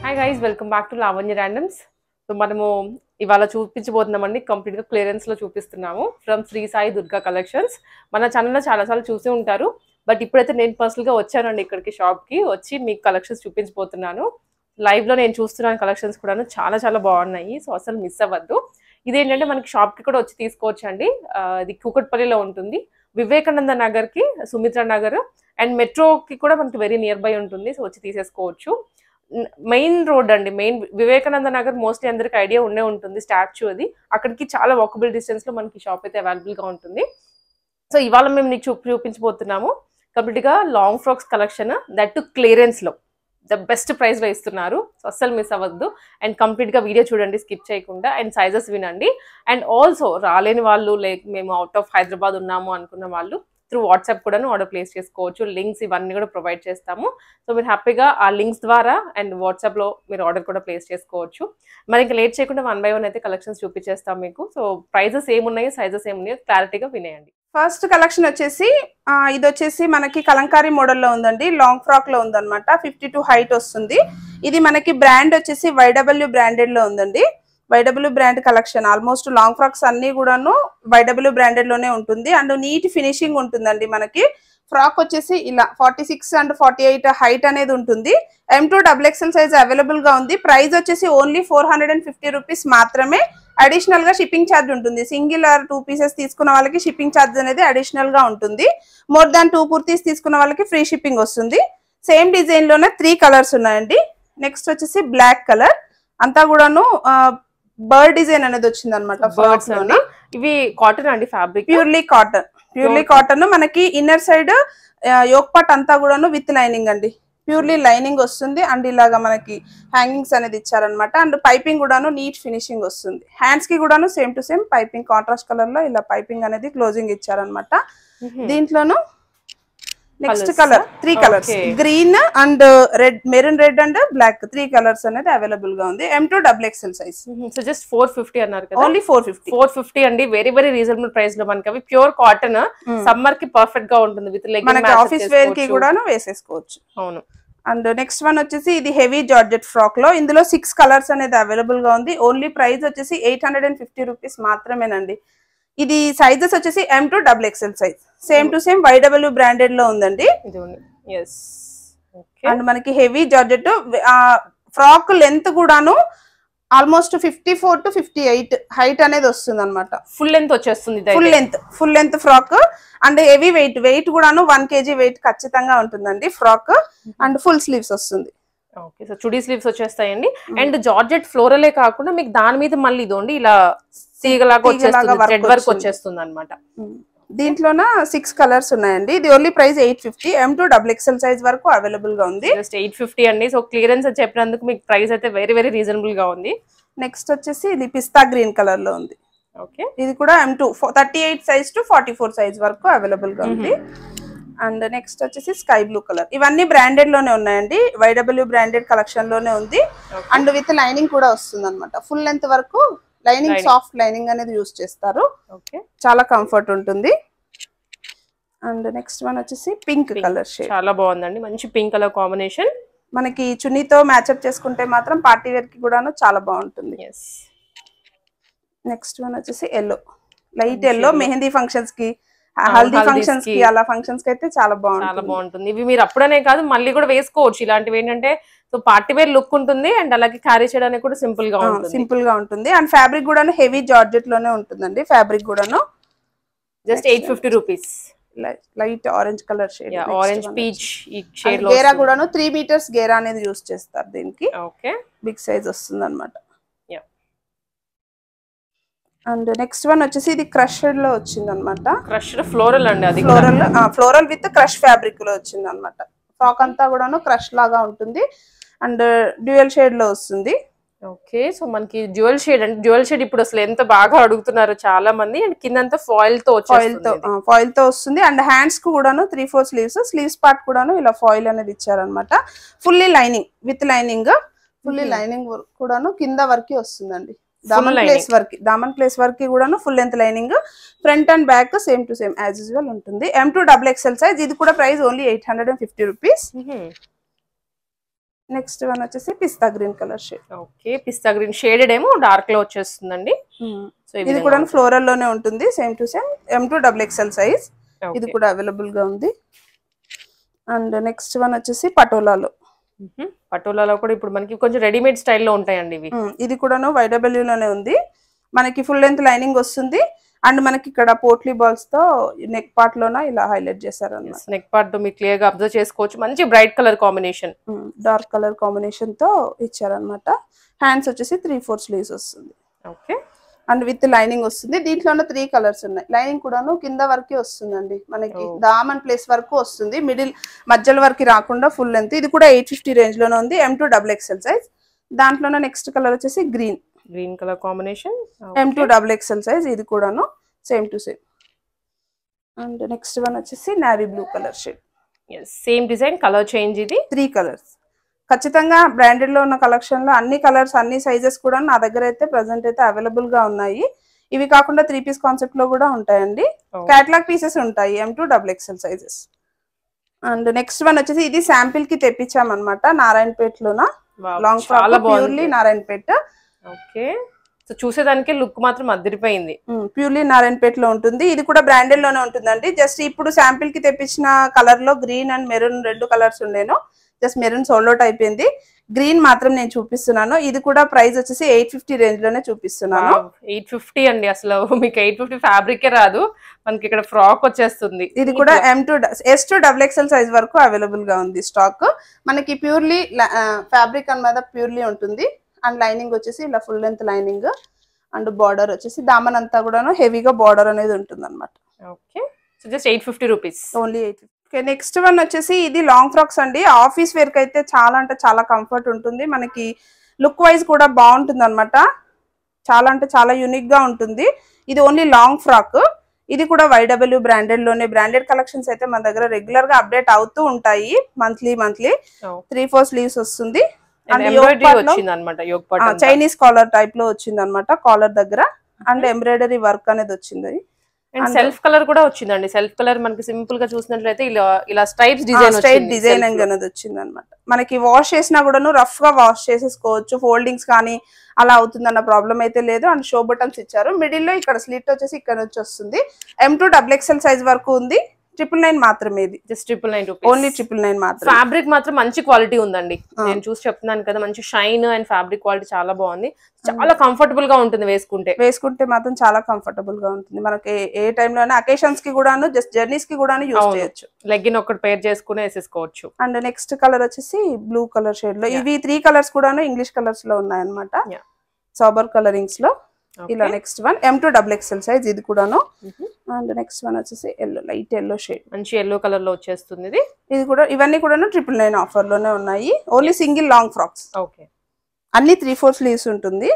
Hi guys welcome back to Lavanya randoms so మనము ఇవాళ చూపించబోతున్నామండి కంప్లీట్గా క్లియరెన్స్లో చూపిస్తున్నాము ఫ్రమ్ శ్రీ సాయి దుర్గా కలెక్షన్స్ మన ఛానల్లో చాలాసార్లు చూసే ఉంటారు బట్ ఇప్పుడైతే నేను పర్సనల్గా వచ్చానండి ఇక్కడికి షాప్కి వచ్చి మీకు కలెక్షన్స్ చూపించబోతున్నాను లైవ్లో నేను చూస్తున్నాను కలెక్షన్స్ కూడాను చాలా చాలా బాగున్నాయి సో అసలు మిస్ అవ్వద్దు ఇదేంటంటే మనకి షాప్కి కూడా వచ్చి తీసుకోవచ్చండి ఆ, ఇది కూకట్పల్లిలో ఉంటుంది వివేకానంద నగర్కి సుమిత్ర నగర్ అండ్ మెట్రోకి కూడా మనకి వెరీ నియర్ బై ఉంటుంది సో వచ్చి తీసేసుకోవచ్చు మెయిన్ రోడ్ అండి మెయిన్ వివేకానంద నగర్ మోస్ట్లీ అందరికి ఐడియా ఉండే ఉంటుంది స్టాచ్యూ అది అక్కడికి చాలా వాకబుల్ డిస్టెన్స్ లో మనకి షాప్ అయితే అవైలబుల్ గా ఉంటుంది సో ఇవాళ మేము నీకు చూపి చూపించబోతున్నాము కంప్లీట్ గా long frocks collection that to clearance లో ద బెస్ట్ ప్రైస్ లో ఇస్తున్నారు సో అస్సలు మిస్ అవ్వద్దు అండ్ కంప్లీట్ గా వీడియో చూడండి స్కిప్ చేయకుండా అండ్ సైజెస్ వినండి అండ్ ఆల్సో రాలేని వాళ్ళు లైక్ మేము అవుట్ ఆఫ్ హైదరాబాద్ ఉన్నాము అనుకున్న వాళ్ళు త్రూ వాట్సాప్ కూడాను ఆర్డర్ ప్లేస్ చేసుకోవచ్చు లింక్స్ ఇవన్నీ కూడా ప్రొవైడ్ చేస్తాము సో మీరు హ్యాపీగా ఆ లింక్స్ ద్వారా అండ్ వాట్సాప్లో మీరు ఆర్డర్ కూడా ప్లేస్ చేసుకోవచ్చు మరి ఇంకా లేట్ చేయకుండా వన్ బై వన్ అయితే కలెక్షన్స్ చూపించేస్తాం మీకు సో ప్రైజెస్ ఏమున్నాయో సైజెస్ ఏమున్నాయో క్లారిటీగా వినేయండి ఫస్ట్ కలెక్షన్ వచ్చేసి ఆ, ఇది వచ్చేసి మనకి కలంకారీ మోడల్లో ఉందండి లాంగ్ ఫ్రాక్ లో ఉందన్నమాట ఫిఫ్టీ టూ హైట్ వస్తుంది ఇది మనకి బ్రాండ్ వచ్చేసి వైడబ్ల్యూ బ్రాండెడ్ లో ఉందండి Y W brand collection almost long frocks అన్ని కూడాను వైడబ్ల్యూ బ్రాండెడ్ లోనే ఉంటుంది అండ్ నీట్ ఫినిషింగ్ ఉంటుందండి మనకి ఫ్రాక్ వచ్చేసి ఇలా forty six and forty eight height అనేది ఉంటుంది M to double XL size available గా ఉంది ప్రైస్ వచ్చేసి only four hundred and fifty rupees మాత్రమే అడిషనల్ గా షిప్పింగ్ ఛార్జ్ ఉంటుంది సింగిల్ ఆర్ టూ పీసెస్ తీసుకున్న వాళ్ళకి షిప్పింగ్ ఛార్జ్ అనేది అడిషనల్ గా ఉంటుంది మోర్ దాన్ టూ కుర్తీస్ తీసుకున్న వాళ్ళకి ఫ్రీ షిప్పింగ్ వస్తుంది సేమ్ డిజైన్ లోనే త్రీ కలర్స్ ఉన్నాయండి నెక్స్ట్ వచ్చేసి బ్లాక్ కలర్ అంతా కూడాను బర్డ్ డిజైన్ అనేది వచ్చింది అనమాట బర్డ్స్ అండి ఇవి కాటన్ అండి fabric purely cotton purely cotton మనకి ఇన్నర్ సైడ్ యోక్ పాట్ అంతా కూడాను విత్ లైనింగ్ అండి ప్యూర్లీ లైనింగ్ వస్తుంది అండ్ ఇలాగా మనకి హ్యాంగింగ్స్ అనేది ఇచ్చారనమాట అండ్ పైపింగ్ కూడాను నీట్ ఫినిషింగ్ వస్తుంది హ్యాండ్స్ కి కూడాను same to same piping contrast colour లో ఇలా పైపింగ్ అనేది క్లోజింగ్ ఇచ్చారనమాట దీంట్లోను next Colours colour three colours Okay. Green and red maroon red and black three colours అనేది అవైలబుల్ గా ఉంది M to double XL size so just four fifty అన్నారు కదా only four fifty four fifty అండి very very reasonable price లో మనకి అవి pure cotton summer కి పర్ఫెక్ట్ గా ఉంటుంది విత్ లెగ్ మనకి ఆఫీస్ వేర్ కి కూడాను వేసేసుకోవచ్చు అవును అండ్ నెక్స్ట్ వన్ వచ్చేసి ఇది హెవీ జార్జెట్ ఫ్రాక్ లో ఇందులో సిక్స్ కలర్స్ అనేది అవైలబుల్ గా ఉంది ఓన్లీ ప్రైస్ వచ్చేసి eight hundred and fifty rupees మాత్రమేనండి ఇది సైజెస్ వచ్చేసి M to double XL size same to same Y W branded లో ఉందండి ఇది ఉంది ఎస్ ఓకే అండ్ మనకి హెవీ జార్జెట్ ఫ్రాక్ లెంత్ కూడాను almost fifty four to fifty eight height అనేది వస్తుంది అనమాట ఫుల్ లెంత్ వచ్చేస్తుంది ఇది full length full length frock and heavy weight weight కూడాను వన్ కేజీ వెయిట్ ఖచ్చితంగా ఉంటుందండి ఫ్రాక్ అండ్ ఫుల్ స్లీవ్స్ వస్తుంది ఓకే సో చుడీ స్లీవ్స్ వచ్చేస్తాయండి అండ్ జార్జెట్ ఫ్లోరలే కాకుండా మీకు దాని మీద మళ్ళీ ఇదోండి ఇలా తీగలాగా తీగలాగా వచ్చేస్తుంది work థ్రెడ్ వర్క్ వచ్చింది. వచ్చేస్తుంది అనమాట దీంట్లోన సిక్స్ కలర్స్ ఉన్నాయండి ఇది only price eight fifty M to double XL size వరకు అవైలబుల్ గా ఉంది జస్ట్ ఎయిట్ ఫిఫ్టీ అండి సో క్లియరెన్స్ చెప్పినందుకు మీకు ప్రైస్ అయితే వెరీ వెరీ రీజనబుల్ గా ఉంది నెక్స్ట్ వచ్చేసి ఇది పిస్తా గ్రీన్ కలర్ లో ఉంది ఓకే ఇది కూడా M to thirty eight size to forty four size వరకు అవైలబుల్ గా ఉంది అండ్ నెక్స్ట్ వచ్చేసి స్కై బ్లూ కలర్ ఇవన్నీ బ్రాండెడ్ లోనే ఉన్నాయండి వైడబ్ల్యూ బ్రాండెడ్ కలెక్షన్ లోనే ఉంది అండ్ విత్ లైనింగ్ కూడా వస్తుంది అనమాట ఫుల్ లెంత్ వరకు లైనింగ్ Lining. సాఫ్ట్ లైనింగ్ అనేది యూస్ చేస్తారు ఓకే చాలా కంఫర్ట్ ఉంటుంది అండ్ నెక్స్ట్ వన్ వచ్చేసి పింక్ కలర్ షేడ్ చాలా బాగుందండి మంచి పింక్ కలర్ కాంబినేషన్ మనకి చున్నీతో మ్యాచ్అప్ చేసుకుంటే మాత్రం పార్టీ వేర్ కి కూడాను చాలా బాగుంటుంది ఎస్ నెక్స్ట్ వన్ వచ్చేసి yellow light yellow yellow. Mehndi functions కి ఆ, హల్దీ హల్దీస్ ఫంక్షన్స్ కి. కి అలా ఫంక్షన్స్ కి అయితే చాలా చాలా బాగుంటుంది బాగుంటుంది ఇవి మీరు అప్పుడనే కాదు మళ్ళీ కూడా వేసుకోవచ్చు ఇలాంటివి ఏంటంటే సో పార్టీ వేర్ లుక్ ఉంటుంది అండ్ అలాగే క్యారీ చేయడానికి కూడా సింపుల్ గా ఉంటుంది సింపుల్ గా ఉంటుంది అండ్ ఫ్యాబ్రిక్ కూడాను హెవీ జార్జెట్ లోనే ఉంటుందండి ఫ్యాబ్రిక్ కూడాను just eight fifty rupees light orange colour shade orange peach ఈ షేడ్ లో గేరా కూడాను త్రీ మీటర్స్ గేరా అనేది యూస్ చేస్తారు దీనికి ఓకే బిగ్ సైజ్ వస్తుంది అనమాట Yeah. అండ్ నెక్స్ట్ వన్ వచ్చేసి ఇది క్రషెడ్ లో వచ్చింది అనమాట క్రష్డ్ ఫ్లోరల్ అండి అది కూడా. Floral floral with crush fabric లో వచ్చింది అనమాట ఫ్రాక్ అంతా కూడాను క్రష్ లాగా ఉంటుంది అండ్ డ్యూయల్ షేడ్ లో వస్తుంది ఓకే సో మనకి డ్యూయల్ షేడ్ అంటే డ్యూయల్ షేడ్ ఇప్పుడు అసలు ఎంత బాగా అడుగుతున్నారు చాలా మంది అండ్ కిందంతా ఫాయిల్ తో ఫాయిల్ తో వచ్చేస్తుంది ఫాయిల్ తో వస్తుంది అండ్ హ్యాండ్స్ కు కూడాను three four sleeves sleeves part కూడాను ఇలా ఫాయిల్ అనేది ఇచ్చారనమాట fully lining with lining fully lining కూడాను కింద వరకు వస్తుందండి దామన్ lining. ప్లేస్ వరకు దామన్ ప్లేస్ వరకు కూడాను full length lining front and back same to same as usual ఉంటుంది M to double XL size ఇది కూడా price only eight hundred and fifty rupees మ్మ్. నెక్స్ట్ వన్ వచ్చేసి pista green colour shade okay pista green shaded ఏమో dark లో వచ్చేస్తుందండి so ఇది కూడా ఫ్లోరల్ లోనే ఉంటుంది same to same M to double XL size ఇది కూడా అవైలబుల్ గా ఉంది అండ్ నెక్స్ట్ వన్ వచ్చేసి పటోలాలో పటోలాలో కూడా ఇప్పుడు మనకి కొంచెం రెడీమేడ్ స్టైల్లో ఉంటాయండి ఇవి ఉమ్, ఇది కూడాను YW లోనే ఉంది మనకి ఫుల్ లెంత్ లైనింగ్ వస్తుంది అండ్ మనకి ఇక్కడ పోట్లీ బాల్స్ తో నెక్ పార్ట్ లోన ఇలా హైలైట్ చేశారు అన్నమాట నెక్ పార్ట్ మీరు క్లియర్ గా అబ్జర్వ్ చేసుకోవచ్చు మంచి bright colour combination dark colour combination తో ఇచ్చారనమాట హ్యాండ్స్ వచ్చేసి త్రీ ఫోర్ స్లీవ్స్ వస్తుంది ఓకే అండ్ విత్ లైనింగ్ వస్తుంది దీంట్లోనే త్రీ కలర్స్ ఉన్నాయి లైనింగ్ కూడాను కింద వరకే వస్తుందండి మనకి Oh. దామన్ ప్లేస్ వరకు వస్తుంది మిడిల్ మధ్యలో వరకు రాకుండా ఫుల్ లెంత్ ఇది కూడా ఎయిట్ ఫిఫ్టీ రేంజ్ లోనే ఉంది M to double XL size దాంట్లోనే నెక్స్ట్ కలర్ వచ్చేసి green green colour combination M to double XL size ఇది కూడాను same to same and next one వచ్చేసి navy blue colour shade same design colour change ఇది three colours ఖచ్చితంగా branded లో ఉన్న collection లో అన్ని కలర్స్ అన్ని సైజెస్ కూడా నా దగ్గర అయితే ప్రెసెంట్ అయితే అవైలబుల్ గా ఉన్నాయి ఇవి కాకుండా త్రీ పీస్ కాన్సెప్ట్ లో కూడా ఉంటాయండి Oh. క్యాట్లాగ్ పీసెస్ ఉంటాయి M to double XL sizes and next one వచ్చేసి ఇది శాంపిల్ కి తెప్పించామన్నమాట నారాయణపేట్ లోన Wow, లాంగ్ చాలా ఫ్రాక్ బాగుంది ప్యూర్లీ నారాయణపేట్ ఓకే సో చూసేదానికి లుక్ మాత్రం అదిరిపోయింది ప్యూర్లీ నారాయణపేట్ లో ఉంటుంది ఇది కూడా బ్రాండెడ్ లోనే ఉంటుందండి జస్ట్ ఇప్పుడు శాంపిల్ కి తెప్పించిన కలర్ లో గ్రీన్ అండ్ మెరూన్ రెండు కలర్స్ ఉండేను జస్ట్ మెరూన్ సోల్డ్ అవుట్ అయిపోయింది గ్రీన్ మాత్రం నేను చూపిస్తున్నాను ఇది కూడా ప్రైస్ వచ్చేసి ఎయిట్ ఫిఫ్టీ రేంజ్ లోనే చూపిస్తున్నాను ఎయిట్ ఫిఫ్టీ అండి అసలు మీకు ఎయిట్ ఫిఫ్టీ ఫ్యాబ్రికే రాదు మనకి ఇక్కడ ఫ్రాక్ వచ్చేస్తుంది ఇది కూడా M to S to double XL size వరకు అవైలబుల్ గా ఉంది స్టాక్ మనకి ప్యూర్లీ ఫ్యాబ్రిక్ అన్నమాట ప్యూర్లీ ఉంటుంది అండ్ లైనింగ్ వచ్చేసి ఇలా full length lining and border వచ్చేసి దామన్ అంతా కూడాను హెవీగా బార్డర్ అనేది ఉంటుంది అనమాట okay so just eight fifty rupees only eight okay next one వచ్చేసి ఇది లాంగ్ ఫ్రాక్స్ అండి ఆఫీస్ వేర్ కి అయితే చాలా అంటే చాలా కంఫర్ట్ ఉంటుంది మనకి లుక్ వైజ్ కూడా బాగుంటుంది అనమాట చాలా అంటే చాలా యూనిక్ గా ఉంటుంది ఇది ఓన్లీ లాంగ్ ఫ్రాక్ ఇది కూడా వైడబ్ల్యూ బ్రాండెడ్ లోనే బ్రాండెడ్ కలెక్షన్స్ అయితే మన దగ్గర రెగ్యులర్ గా అప్డేట్ అవుతూ ఉంటాయి monthly monthly three four sleeves వస్తుంది And yoke ఎంబ్రాయిడరీ part లో- వచ్చింది అనమాట yoke part Chinese collar type లో వచ్చింది అనమాట కాలర్ దగ్గర అండ్ ఎంబ్రాయిడరీ వర్క్ అనేది వచ్చింది అండ్ and- సెల్ఫ్ కలర్ కూడా వచ్చిందండి సెల్ఫ్ కలర్ మనకి సింపుల్ గా చూసినట్లయితే ఇలా ఇలా స్ట్రైప్స్ డిజైన్ స్ట్రైట్ డిజైనింగ్ అనేది వచ్చింది అనమాట మనకి వాష్ చేసినా కూడాను రఫ్ గా వాష్ చేసేసుకోవచ్చు ఫోల్డింగ్స్ కానీ అలా అవుతుందన్న ప్రాబ్లం అయితే లేదు అండ్ షో బటన్స్ ఇచ్చారు మిడిల్ లో ఇక్కడ స్లిట్ వచ్చేసి ఇక్కడ నుంచి వస్తుంది M to double XL size వరకు ఉంది ట్రిపుల్ నైన్ మాత్రమే ఇది just triple nine only rupees triple nine మాత్రమే ఫ్యాబ్రిక్ మాత్రం మంచి క్వాలిటీ ఉందండి ఆ. నేను చూసి చెప్తున్నాను కదా మంచి షైన్ అండ్ ఫ్యాబ్రిక్ క్వాలిటీ చాలా బాగుంది చాలా కంఫర్టబుల్ గా ఉంటుంది వేసుకుంటే వేసుకుంటే మాత్రం చాలా కంఫర్టబుల్ గా ఉంటుంది మనకి ఏ- ఏ టైంలోనే అకేషన్స్ కి కూడాను జస్ట్ జర్నీస్ కి కూడాను యూజ్ అవును. చేయొచ్చు లెగ్గిన్ ఒకటి పేర్ చేసుకుని వేసేసుకోవచ్చు అండ్ నెక్స్ట్ కలర్ వచ్చేసి బ్లూ కలర్ షేడ్ లో ఇవి త్రీ కలర్స్ కూడాను ఇంగ్లీష్ కలర్స్ లో ఉన్నాయన్నమాట Yeah. సాబర్ కలరింగ్స్ లో ఇలా Okay. Next one M to double XL size ఇది కూడాను Mhm. అండ్ నెక్స్ట్ వన్ వచ్చేసి ఎల్లో లైట్ ఎల్లో షేడ్ మంచి ఎల్లో కలర్ లో వచ్చేస్తుంది ఇది ఇది కూడా ఇవన్నీ కూడాను ట్రిపుల్ నైన్ ఆఫర్ లోనే ఉన్నాయి only single long frocks okay అన్ని త్రీ ఫోర్ స్లీవ్స్ ఉంటుంది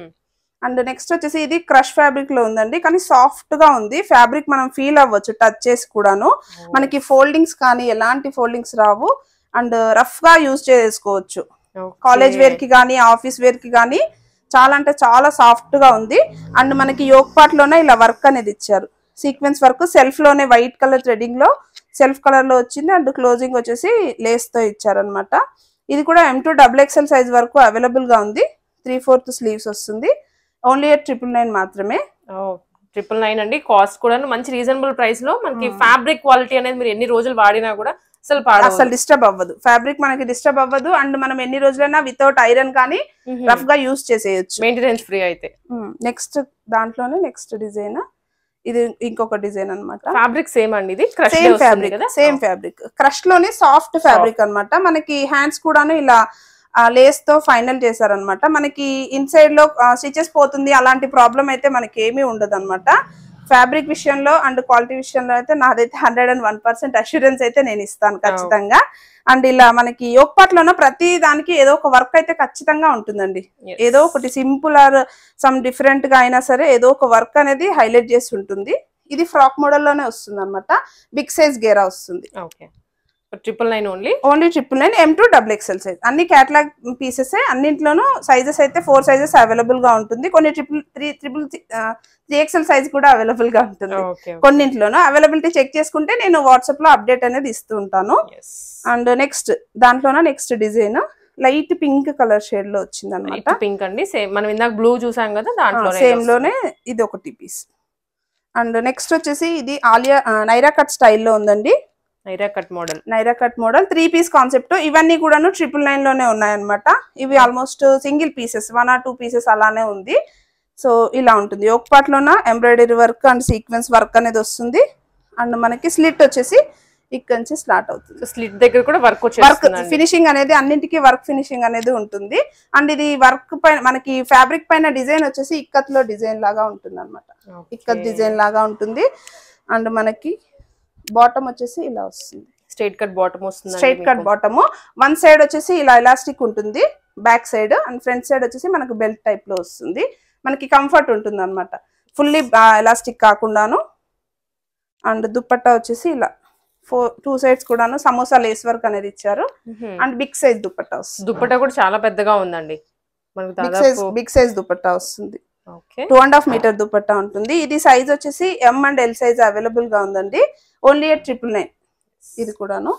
అండ్ నెక్స్ట్ వచ్చేసి ఇది క్రష్ ఫ్యాబ్రిక్ లో ఉందండి కానీ సాఫ్ట్ గా ఉంది ఫ్యాబ్రిక్ మనం ఫీల్ అవ్వచ్చు టచ్ చేసి కూడాను మనకి ఫోల్డింగ్స్ కానీ ఎలాంటి ఫోల్డింగ్స్ రావు అండ్ రఫ్ గా యూజ్ చేసుకోవచ్చు కాలేజ్ వేర్ కి కానీ ఆఫీస్ వేర్ కి కానీ చాలా అంటే చాలా సాఫ్ట్ గా ఉంది అండ్ మనకి యోగ్ పార్ట్ లోనే ఇలా వర్క్ అనేది ఇచ్చారు సీక్వెన్స్ వర్క్ సెల్ఫ్ లోనే వైట్ కలర్ థ్రెడింగ్ లో సెల్ఫ్ కలర్ లో వచ్చింది అండ్ క్లోజింగ్ వచ్చేసి లేస్ తో ఇచ్చారనమాట ఇది కూడా M to double XL size వరకు అవైలబుల్ గా ఉంది త్రీ ఫోర్త్ స్లీవ్స్ వస్తుంది ఓన్లీ ఎట్ ట్రిపుల్ నైన్ మాత్రమే ట్రిపుల్ నైన్ అండి కాస్ట్ కూడా మంచి రీజనబుల్ ప్రైస్ లో మనకి Hmm. ఫ్యాబ్రిక్ క్వాలిటీ అనేది మీరు ఎన్ని రోజులు వాడినా కూడా అసలు పాడదు అసలు డిస్టర్బ్ అవ్వదు ఫ్యాబ్రిక్ మనకి డిస్టర్బ్ అవ్వదు అండ్ మనం ఎన్ని రోజులైనా వితౌట్ ఐరన్ కానీ రఫ్ గా యూజ్ చేసేయచ్చు మెయింటెనెన్స్ ఫ్రీ అయితే నెక్స్ట్ దాంట్లోనే నెక్స్ట్ డిజైన్ ఇది ఇంకొక డిజైన్ అన్నమాట ఫ్యాబ్రిక్ సేమ్ అండి ఇది crush same fabric same fabric crush లోనే సాఫ్ట్ ఫ్యాబ్రిక్ అన్నమాట మనకి హ్యాండ్స్ కూడాను ఇలా లేస్ తో ఫైనల్ చేశారనమాట మనకి ఇన్సైడ్ లో స్టిచెస్ పోతుంది అలాంటి ప్రాబ్లం అయితే మనకి ఏమీ ఉండదు అనమాట ఫ్యాబ్రిక్ విషయంలో అండ్ క్వాలిటీ విషయంలో అయితే నాదైతే hundred and one percent assurance అయితే నేను ఇస్తాను ఖచ్చితంగా అండ్ ఇలా మనకి లోనో ప్రతి దానికి ఏదో ఒక వర్క్ అయితే ఖచ్చితంగా ఉంటుందండి ఏదో ఒకటి సింపుల్ ఆర్ సమ్ డిఫరెంట్ గా అయినా సరే ఏదో ఒక వర్క్ అనేది హైలైట్ చేసి ఉంటుంది ఇది ఫ్రాక్ మోడల్ లోనే వస్తుంది అనమాట బిగ్ సైజ్ గేరా వస్తుంది okay triple nine only only triple nine M to double XL size అన్ని క్యాటలాగ్ పీసెస్ అన్నింటిలోనూ సైజెస్ అయితే ఫోర్ సైజెస్ అవైలబుల్ గా ఉంటుంది కొన్ని triple three triple three XL size కూడా అవైలబుల్ గా ఉంటుంది ఓకే కొన్నింటిలోనూ అవైలబిలిటీ చెక్ చేసుకుంటే నేను వాట్సాప్ లో అప్డేట్ అనేది ఇస్తూ ఉంటాను అండ్ నెక్స్ట్ దాంట్లోనే next design light pink colour shade లో వచ్చింది అనమాట పింక్ అండి సేమ్ మనం ఇందాక బ్లూ చూసాం కదా దాంట్లో సేమ్ లోనే ఇది ఒకటి పీస్ అండ్ నెక్స్ట్ వచ్చేసి ఇది ఆలియా ఆ, నైరా కట్ స్టైల్లో ఉందండి Naira cut model Naira cut model three piece concept ఇవన్నీ కూడాను ట్రిపుల్ నైన్ లోనే ఉన్నాయన్నమాట ఇవి almost single pieces one or two pieces అలానే ఉంది సో ఇలా ఉంటుంది ఒక పార్ట్లోన embroidery work and sequence work అనేది వస్తుంది అండ్ మనకి స్లిట్ వచ్చేసి ఇక్కడ నుంచి స్టార్ట్ అవుతుంది స్లిట్ దగ్గర కూడా వర్క్ వర్క్ వచ్చేస్తుంది ఫినిషింగ్ అనేది అన్నింటికి వర్క్ ఫినిషింగ్ అనేది ఉంటుంది అండ్ ఇది వర్క్ పైన మనకి ఫ్యాబ్రిక్ పైన డిజైన్ వచ్చేసి ఇక్కత్ లో డిజైన్ లాగా ఉంటుంది అనమాట ఇక్కత్ డిజైన్ లాగా ఉంటుంది అండ్ మనకి బాటమ్ వచ్చేసి ఇలా వస్తుంది స్ట్రైట్ కట్ బాటమ్ వస్తుంది straight cut bottom one side వచ్చేసి ఇలా ఎలాస్టిక్ ఉంటుంది back side and front side వచ్చేసి మనకు బెల్ట్ టైప్ లో వస్తుంది మనకి కంఫర్ట్ ఉంటుంది అనమాట ఫుల్లీ ఎలాస్టిక్ కాకుండాను అండ్ దుప్పట్టా వచ్చేసి ఇలా ఫోర్ టూ సైడ్స్ కూడాను సమోసా లేస్ వర్క్ అనేది ఇచ్చారు అండ్ బిగ్ సైజ్ దుప్పట్టా వస్తుంది దుప్పట కూడా చాలా పెద్దగా ఉందండి మనకు బిగ్ సైజ్ దాదాపు బిగ్ సైజ్ దుప్పట్టా వస్తుంది okay two and half metre dupatta ఉంటుంది ఇది సైజ్ వచ్చేసి M and L size available గా ఉందండి ఓన్లీ ఎట్ ట్రిపుల్ నైన్ ఇది కూడాను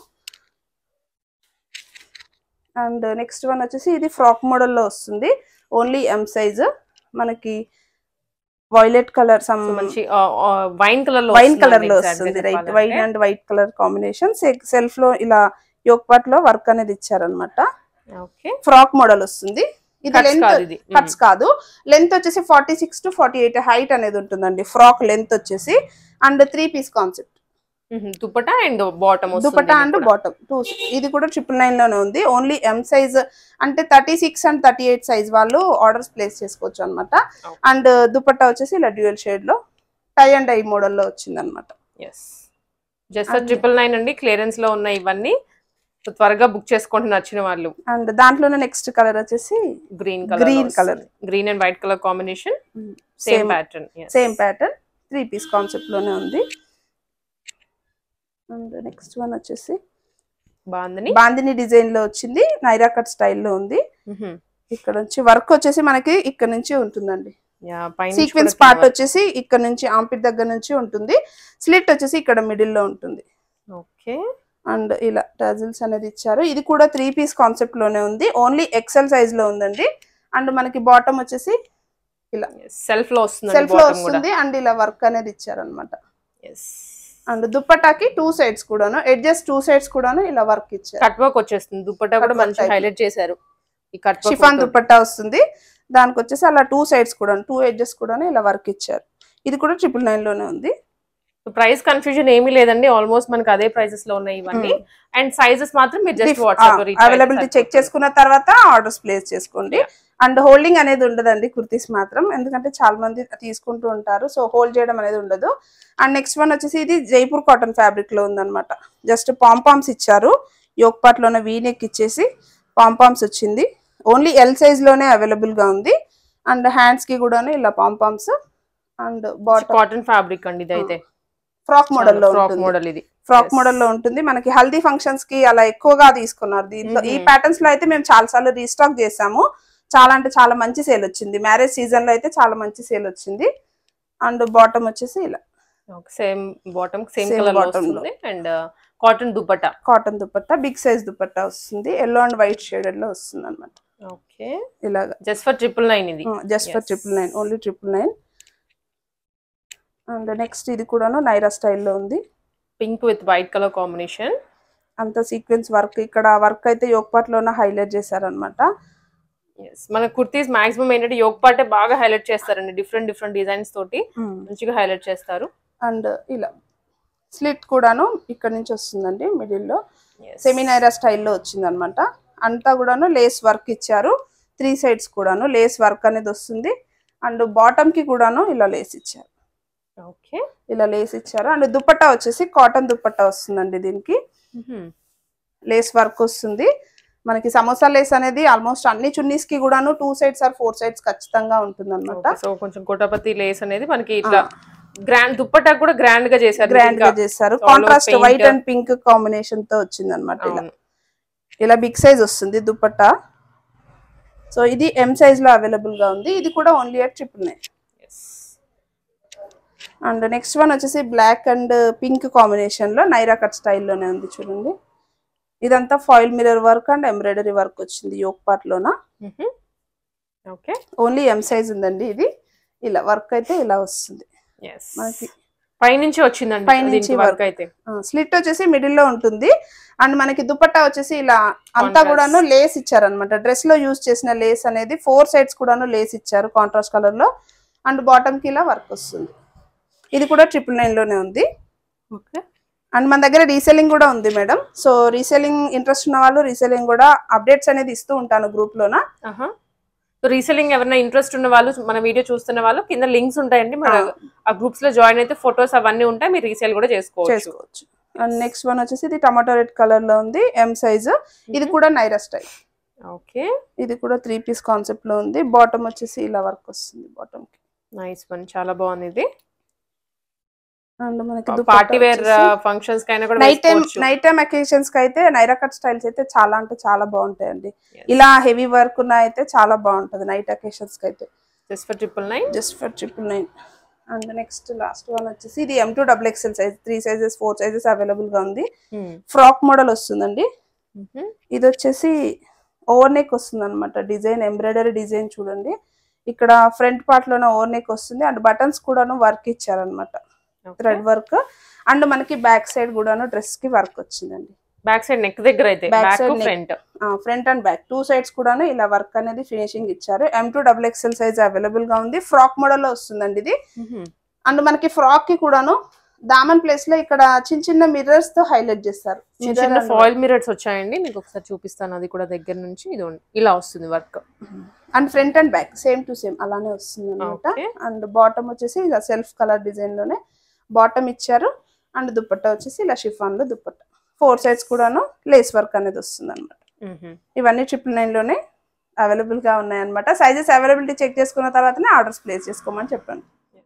అండ్ నెక్స్ట్ వన్ వచ్చేసి ఇది ఫ్రాక్ మోడల్లో వస్తుంది ఓన్లీ ఎం సైజ్ మనకి వైలెట్ కలర్ సమ్ మంచి వైన్ కలర్ లో వైన్ వస్తుందండి కలర్ లో exact గా వస్తుంది రైట్ చెప్పాలంటే. Wine and white colour combination self లో ఇలా యోక్ పార్ట్ లో వర్క్ అనేది ఇచ్చారనమాట ఓకే ఫ్రాక్ మోడల్ వస్తుంది ఇది Cuts లెంత్ కాదు ఇది. కట్స్ కాదు లెంత్ వచ్చేసి forty six to forty eight height అనేది ఉంటుందండి ఫ్రాక్ లెంత్ వచ్చేసి and three piece concept dupatta and bottom dupatta and bottom two ఇది కూడా ట్రిపుల్ నైన్ లోనే ఉంది ఓన్లీ ఎం సైజ్ అంటే thirty six and thirty eight size వాళ్ళు ఆర్డర్స్ ప్లేస్ చేసుకోవచ్చు అనమాట Okay. అండ్ దుపట్టా వచ్చేసి ఇలా డ్యూయల్ షేడ్ లో టై అండ్ ఐ మోడల్లో వచ్చింది అనమాట ఎస్ జస్ట్ ట్రిపుల్ నైన్ అండి క్లియరెన్స్ లో ఉన్నాయి ఇవన్నీ సో త్వరగా బుక్ చేసుకోండి నచ్చిన వాళ్ళు అండ్ దాంట్లోనే నెక్స్ట్ కలర్ వచ్చేసి green colour Green colour. Green and white colour combination same same pattern same pattern three piece concept లోనే ఉంది అండ్ నెక్స్ట్ వన్ వచ్చేసి బాగుందని బాందిని డిజైన్ లో వచ్చింది నైరా కట్ స్టైల్లో ఉంది ఇక్కడ నుంచి వర్క్ వచ్చేసి మనకి ఇక్కడ నుంచి ఉంటుందండి పైన సీక్వెన్స్ పార్ట్ వచ్చేసి ఇక్కడ నుంచి ఆంపిట్ దగ్గర నుంచి ఉంటుంది స్లిట్ వచ్చేసి ఇక్కడ మిడిల్ లో ఉంటుంది ఓకే అండ్ ఇలా టజిల్స్ అనేది ఇచ్చారు ఇది కూడా త్రీ పీస్ కాన్సెప్ట్ లోనే ఉంది ఓన్లీ ఎక్సెల్ సైజ్ లో ఉందండి అండ్ మనకి బాటమ్ వచ్చేసి ఇలా సెల్ఫ్ లో వస్తుంది సెల్ఫ్ లో బాటమ్ కూడా వస్తుంది అండ్ ఇలా వర్క్ అనేది ఇచ్చారనమాట ఎస్ అండ్ దుప్పటాకి టూ సైడ్స్ కూడాను ఎడ్జెస్ టూ సైడ్స్ కూడాను ఇలా వర్క్ ఇచ్చారు కట్ వర్క్ వచ్చేస్తుంది దుపట్టా కూడా Cut work మంచి type. హైలైట్ చేశారు ఈ కట్ షిఫాన్ దుప్పట్టా వస్తుంది దానికి వచ్చేసి అలా టూ సైడ్స్ కూడా టూ ఎడ్జెస్ కూడా ఇలా వర్క్ ఇచ్చారు ఇది కూడా ట్రిపుల్ నైన్ లోనే ఉంది ప్రైస్ కన్ఫ్యూజన్ ఏమీ లేదండి ఆల్మోస్ట్ మనకి అదే ప్రైసెస్ లో ఉన్నాయి ఇవన్నీ అండ్ సైజెస్ మాత్రం మీరు జస్ట్ వాట్సాప్ లో అవైలబిలిటీ చెక్ చేసుకున్న తర్వాత ఆర్డర్స్ ప్లేస్ చేసుకోండి అండ్ హోల్డింగ్ అనేది ఉండదండి కుర్తీస్ మాత్రం ఎందుకంటే చాలా మంది తీసుకుంటూ ఉంటారు సో హోల్డ్ చేయడం అనేది ఉండదు అండ్ నెక్స్ట్ వన్ వచ్చేసి ఇది జైపూర్ కాటన్ ఫ్యాబ్రిక్ లో ఉందన్నమాట జస్ట్ పాంపామ్స్ ఇచ్చారు యోక్ పార్ట్ లోనే వీనెక్ ఇచ్చేసి పాంపామ్స్ వచ్చింది ఓన్లీ ఎల్ సైజ్ లోనే అవైలబుల్ గా ఉంది అండ్ హ్యాండ్స్ కి కూడా ఇలా pompoms and bottom cotton fabric అండి ఇది అయితే ఫ్రాక్ మోడల్ లో ఫ్రాక్ ఉంటుంది మోడల్ ఇది ఫ్రాక్ Yes. మోడల్ లో ఉంటుంది మనకి హల్దీ ఫంక్షన్స్ కి అలా ఎక్కువగా తీసుకున్నారు దీంట్లో ఈ Mhm. ప్యాటర్న్స్ లో అయితే మేము చాలా సార్లు రీస్టాక్ చేసాము చాలా అంటే చాలా మంచి సేల్ వచ్చింది మ్యారేజ్ సీజన్ లో అయితే చాలా మంచి సేల్ వచ్చింది అండ్ బాటమ్ వచ్చేసి ఇలా same bottom same Same colour లో bottom లో. వస్తుంది and cotton dupatta cotton dupatta big size dupatta వస్తుంది ఎల్లో అండ్ వైట్ షేడెడ్ లో వస్తుంది అనమాట ఓకే ఇలాగా జస్ట్ ఫర్ ట్రిపుల్ నైన్ ఇది just for Yes. Triple nine only triple nine and next ఇది కూడాను నైరా స్టైల్లో ఉంది pink with white colour combination అంత సీక్వెన్స్ వర్క్ ఇక్కడ వర్క్ అయితే యోగపాట్ లోనే హైలైట్ చేశారనమాట మన కుర్తీస్ మాక్సిమం ఏంటంటే యోగ్ పాటే బాగా హైలైట్ చేస్తారండి డిఫరెంట్ డిఫరెంట్ డిజైన్స్ తోటి మంచిగా హైలైట్ చేస్తారు అండ్ ఇలా స్లిట్ కూడాను ఇక్కడ నుంచి వస్తుందండి మిడిల్ లో Yes. సెమినైరా స్టైల్లో వచ్చింది అనమాట అంతా కూడాను లేస్ వర్క్ ఇచ్చారు త్రీ సైడ్స్ కూడాను లేస్ వర్క్ అనేది వస్తుంది అండ్ బాటమ్ కి కూడాను ఇలా లేస్ ఇచ్చారు ఓకే ఇలా లేస్ ఇచ్చారు అండ్ దుపట్టా వచ్చేసి కాటన్ దుపట్టా వస్తుందండి దీనికి లేస్ వర్క్ వస్తుంది మనకి సమోసా లేస్ అనేది ఆల్మోస్ట్ అన్ని చున్నీస్ కి కూడాను two sides or four sides ఖచ్చితంగా ఉంటుంది అనమాట సో కొంచెం కోటపతి లేస్ అనేది మనకి ఇట్లా గ్రాండ్ దుప్పట్టా కూడా గ్రాండ్ గా చేశారు గ్రాండ్ గా ఇంకా. చేశారు All over contrast pink. White and pink combination తో వచ్చింది అనమాట ఇలా అవును. ఇలా బిగ్ సైజ్ వస్తుంది దుపట్టా సో ఇది ఎం సైజ్ లో అవైలబుల్ గా ఉంది ఇది కూడా only at triple nine Yes. And next one వచ్చేసి బ్లాక్ అండ్ పింక్ కాంబినేషన్ లో నైరా కట్ స్టైల్లోనే ఉంది చూడండి ఇదంతా foil mirror work and embroidery work వచ్చింది యోక్ పార్ట్ లోన ఓకే ఓన్లీ ఎం సైజ్ ఉందండి ఇది ఇలా వర్క్ అయితే ఇలా వస్తుంది ఎస్ మనకి పైనుంచి వచ్చిందండి పైనుంచి దీనికి work. వర్క్ అయితే స్లిట్ వచ్చేసి మిడిల్ లో ఉంటుంది అండ్ మనకి దుపట్టా వచ్చేసి ఇలా అంతా Contrast. కూడాను లేస్ ఇచ్చారనమాట డ్రెస్ లో యూజ్ చేసిన లేస్ అనేది ఫోర్ సైడ్స్ కూడాను లేస్ ఇచ్చారు కాంట్రాస్ట్ కలర్ లో అండ్ బాటమ్ కి ఇలా వర్క్ వస్తుంది ఇది కూడా ట్రిపుల్ నైన్ లోనే ఉంది ఓకే అండ్ మన దగ్గర రీసెల్లింగ్ కూడా ఉంది మేడం సో రీసెల్లింగ్ ఇంట్రెస్ట్ ఉన్న వాళ్ళు రీసెల్లింగ్ కూడా అప్డేట్స్ అనేది ఇస్తూ ఉంటాను గ్రూప్ లోన సో రీసెల్లింగ్ ఎవరైనా ఇంట్రెస్ట్ ఉన్న వాళ్ళు మన వీడియో చూస్తున్న వాళ్ళు కింద లింక్స్ ఉంటాయండి మన ఆ గ్రూప్స్ లో జాయిన్ అయితే ఫొటోస్ అవన్నీ ఉంటాయి మీరు రీసేల్ కూడా చేసుకోవచ్చు చేసుకోవచ్చు అండ్ నెక్స్ట్ వన్ వచ్చేసి ఇది టమాటో రెడ్ కలర్ లో ఉంది ఎం సైజ్ ఇది కూడా నైరా స్టైల్ ఓకే ఇది కూడా త్రీ పీస్ కాన్సెప్ట్ లో ఉంది బాటమ్ వచ్చేసి ఇలా వర్క్ వస్తుంది బాటమ్ కి నైస్ వన్ చాలా బాగుంది ఇది అండ్ మనకి పార్టీ వేర్ ఫంక్షన్స్ కైనా కూడా నైట్ టైం వేసుకోవచ్చు. నైట్ టైం అకేషన్స్ కి అయితే నైరా కట్ స్టైల్స్ అయితే చాలా అంటే చాలా బాగుంటాయండి Yes. ఇలా హెవీ వర్క్ ఉన్న అయితే చాలా బాగుంటది నైట్ అకేషన్స్ కి అయితే just for triple nine just for triple nine and next last one వచ్చేసి ఇది M to double XL size three sizes four sizes available గా ఉంది ఫ్రాక్ మోడల్ వస్తుందండి ఇది వచ్చేసి ఓవర్ నెక్ వస్తుంది అనమాట డిజైన్ ఎంబ్రాయిడరీ డిజైన్ చూడండి ఇక్కడ ఫ్రంట్ పార్ట్ లోనే ఓవర్ నెక్ వస్తుంది అండ్ బటన్స్ కూడాను వర్క్ ఇచ్చారనమాట థ్రెడ్ వర్క్ అండ్ మనకి బ్యాక్ సైడ్ కూడాను డ్రెస్ కి వర్క్ వచ్చిందండి బ్యాక్ సైడ్ నెక్ దగ్గర అయితే Back back side neck. Front front and back two sides కూడాను ఇలా వర్క్ అనేది ఫినిషింగ్ ఇచ్చారు M to double XL size available గా ఉంది ఫ్రాక్ మోడల్ లో వస్తుందండి ఇది అండ్ మనకి ఫ్రాక్ కి కూడాను దామన్ ప్లేస్ లో ఇక్కడ చిన్న చిన్న మిర్రర్స్ తో హైలైట్ చేస్తారు చిన్న చిన్న ఫాయిల్ మిరర్స్ వచ్చాయండి మీకు ఒకసారి చూపిస్తాను అది కూడా దగ్గర నుంచి ఇది ఉం- ఇలా వస్తుంది work and front and back same to same అలానే వస్తుంది అనమాట Okay. అండ్ బాటమ్ వచ్చేసి ఇలా సెల్ఫ్ కలర్ డిజైన్ లోనే బాటమ్ ఇచ్చారు అండ్ దుపట్టా వచ్చేసి ఇలా షిఫాన్ లో దుపట్టా ఫోర్ సైడ్స్ కూడాను లేస్ వర్క్ అనేది వస్తుంది అనమాట ఇవన్నీ ట్రిపుల్ నైన్ లోనే అవైలబుల్ గా ఉన్నాయి అనమాట సైజెస్ అవైలబిలిటీ చెక్ చేసుకున్న తర్వాతనే ఆర్డర్స్ ప్లేస్ చేసుకోమని చెప్పాను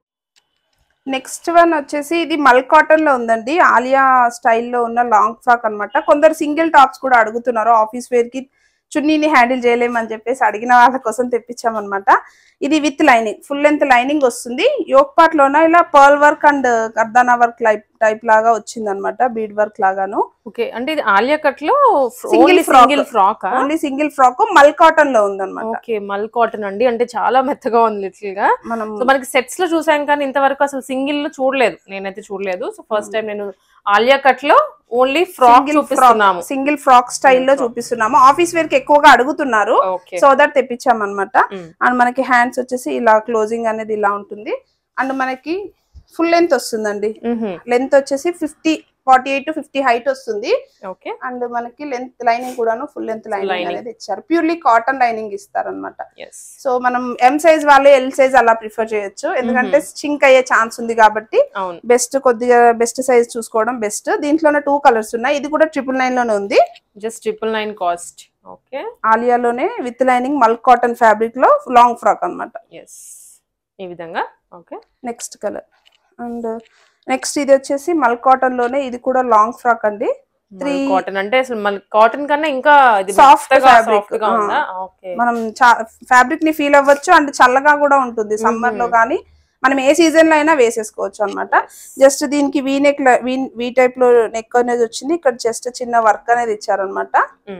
నెక్స్ట్ వన్ వచ్చేసి ఇది మల్ కాటన్ లో ఉందండి ఆలియా స్టైల్లో ఉన్న లాంగ్ ఫ్రాక్ అన్నమాట కొందరు సింగిల్ టాప్స్ కూడా అడుగుతున్నారు ఆఫీస్ వేర్ కి చున్నీని హ్యాండిల్ చేయలేమని చెప్పేసి అడిగిన వాళ్ళ కోసం తెప్పించామన్నమాట ఇది with lining full length lining వస్తుంది యోక్ పార్ట్ లోన ఇలా పర్ల్ వర్క్ అండ్ కర్దానా వర్క్ టైప్ లాగా వచ్చింది అనమాట బీడ్ వర్క్ లాగాను ఓకే అంటే ఇది ఆలియా కట్ లో Single frock. Single frock only single frock mul cotton లో ఉందన్నమాట ఓకే మల్ కాటన్ అండి అంటే చాలా మెత్తగా ఉంది లిటిల్ గా మనం సో మనకి సెట్స్ లో చూసాం కానీ ఇంతవరకు అసలు సింగిల్ లో చూడలేదు నేనైతే చూడలేదు సో ఫస్ట్ టైం నేను ఆలియా కట్ లో ఓన్లీ ఫ్రాక్ చూపిస్తున్నాము సింగిల్ ఫ్రాక్ స్టైల్లో చూపిస్తున్నాము ఆఫీస్ వేర్ కి ఎక్కువగా అడుగుతున్నారు ఓకే సో దట్ తెప్పించామన్నమాట Mm. అండ్ మనకి హ్యాండ్స్ వచ్చేసి ఇలా క్లోజింగ్ అనేది ఇలా ఉంటుంది అండ్ మనకి ఫుల్ లెంత్ వస్తుందండి లెంత్ వచ్చేసి fifty forty eight to fifty height వస్తుంది ఓకే అండ్ మనకి లెంత్ లైనింగ్ కూడాను ఫుల్ లెంత్ లైనింగ్ Lining. అనేది ఇచ్చారు ప్యూర్లీ కాటన్ లైనింగ్ ఇస్తారనమాట ఎస్ సో మనం ఎం సైజ్ వాళ్ళు ఎల్ సైజ్ అలా ప్రిఫర్ చేయొచ్చు ఎందుకంటే చింక్ అయ్యే ఛాన్స్ ఉంది కాబట్టి అవును బెస్ట్ కొద్దిగా బెస్ట్ సైజ్ చూసుకోవడం బెస్ట్ దీంట్లోనే టూ కలర్స్ ఉన్నాయి ఇది కూడా ట్రిపుల్ నైన్ లోనే ఉంది just triple nine cost okay ఆలియాలోనే with lining mul cotton fabric లో లాంగ్ ఫ్రాక్ అన్నమాట ఎస్ ఈ విధంగా okay next colour and next ఇది వచ్చేసి మల్ కాటన్ లోనే ఇది కూడా లాంగ్ ఫ్రాక్ అండి Three- కాటన్ అంటే అసలు మళ్ళీ కాటన్ కన్నా ఇంకా ఇది Soft మెత్తగా, fabric. soft గా ఉందా ఓకే మనం ఫ్యాబ్రిక్ ని ఫీల్ అవ్వచ్చు అండ్ చల్లగా కూడా ఉంటుంది సమ్మర్ లో కానీ మనం ఏ సీజన్ లో అయినా వేసేసుకోవచ్చు అన్నమాట జస్ట్ దీనికి వీ నెక్ వీ టైప్ లో నెక్ అనేది వచ్చింది ఇక్కడ జస్ట్ చిన్న వర్క్ అనేది ఇచ్చారనమాట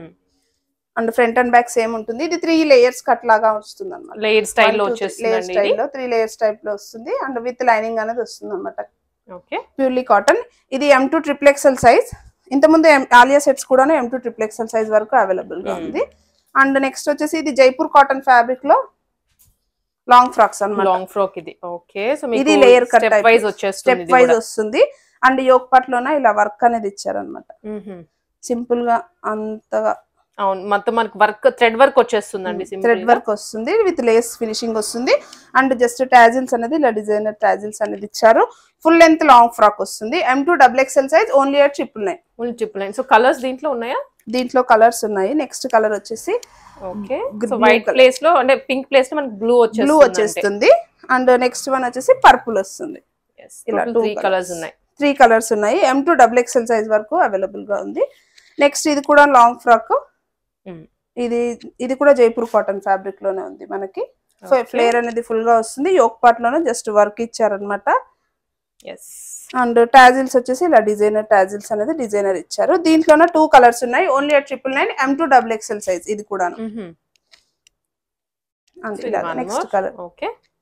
and front and back same ఉంటుంది ఇది త్రీ లేయర్స్ కట్ లాగా వస్తుంది అనమాట లేయర్ స్టైల్లో లేయర్ వచ్చేస్తుందండి ఇది స్టైల్లో త్రీ లేయర్స్ టైప్ లో వస్తుంది అండ్ విత్ లైనింగ్ అనేది వస్తుంది అనమాట ఓకే ప్యూర్లీ కాటన్ ఇది M to triple XL size ఇంతకుముందు M- ఆలియా సెట్స్ కూడా M to triple XL size వరకు అవైలబుల్ గా ఉంది అండ్ నెక్స్ట్ వచ్చేసి ఇది జైపూర్ కాటన్ ఫ్యాబ్రిక్ లో లాంగ్ ఫ్రాక్స్ అన్నమాట లాంగ్ ఫ్రాక్ ఇది ఓకే సో ఇది మీకు లేయర్ కట్ స్టెప్ వైజ్ వచ్చేస్తుంది స్టెప్ ఇది వైజ్ కూడా. వస్తుంది అండ్ యోక్ పట్లోన ఇలా వర్క్ అనేది ఇచ్చారనమాట మ్మ్. సింపుల్ గా అంతగా అవును మొత్తం మనకి వర్క్ థ్రెడ్ వర్క్ వచ్చేస్తుందండి సింపుల్ థ్రెడ్ వర్క్ వస్తుంది విత్ లేస్ ఫినిషింగ్ వస్తుంది అండ్ జస్ట్ టాజిల్స్ అనేది ఇలా డిజైనర్ టాజిల్స్ అనేది ఇచ్చారు ఫుల్ లెంత్ లాంగ్ ఫ్రాక్ వస్తుంది M to double XL size only at triple nine only triple nine so colours దీంట్లో ఉన్నాయా దీంట్లో కలర్స్ ఉన్నాయి నెక్స్ట్ కలర్ వచ్చేసి okay Blue so white colour. Place లో అంటే పింక్ ప్లేస్ లో మనకి బ్లూ బ్లూ వచ్చేస్తుంది వచ్చేస్తుంది అండ్ నెక్స్ట్ వన్ వచ్చేసి పర్పుల్ వస్తుంది ఇలా two త్రీ colours. కలర్స్ ఉన్నాయి త్రీ కలర్స్ ఉన్నాయి M to double XL size వరకు అవైలబుల్ గా ఉంది నెక్స్ట్ ఇది కూడా లాంగ్ ఫ్రాక్ Mm. ఇది ఇది కూడా జైపూర్ కాటన్ ఫ్యాబ్రిక్ లోనే ఉంది మనకి Okay. ఫ్లేర్ అనేది ఫుల్ గా వస్తుంది యోక్ పార్ట్ లోనే జస్ట్ వర్క్ ఇచ్చారనమాట ఎస్ అండ్ టాజిల్స్ వచ్చేసి ఇలా డిజైనర్ టాజిల్స్ అనేది డిజైనర్ ఇచ్చారు దీంట్లోనే టూ కలర్స్ ఉన్నాయి only at triple nine M to double XL size ఇది కూడా అండ్ ఇలా నెక్స్ట్ కలర్ ఓకే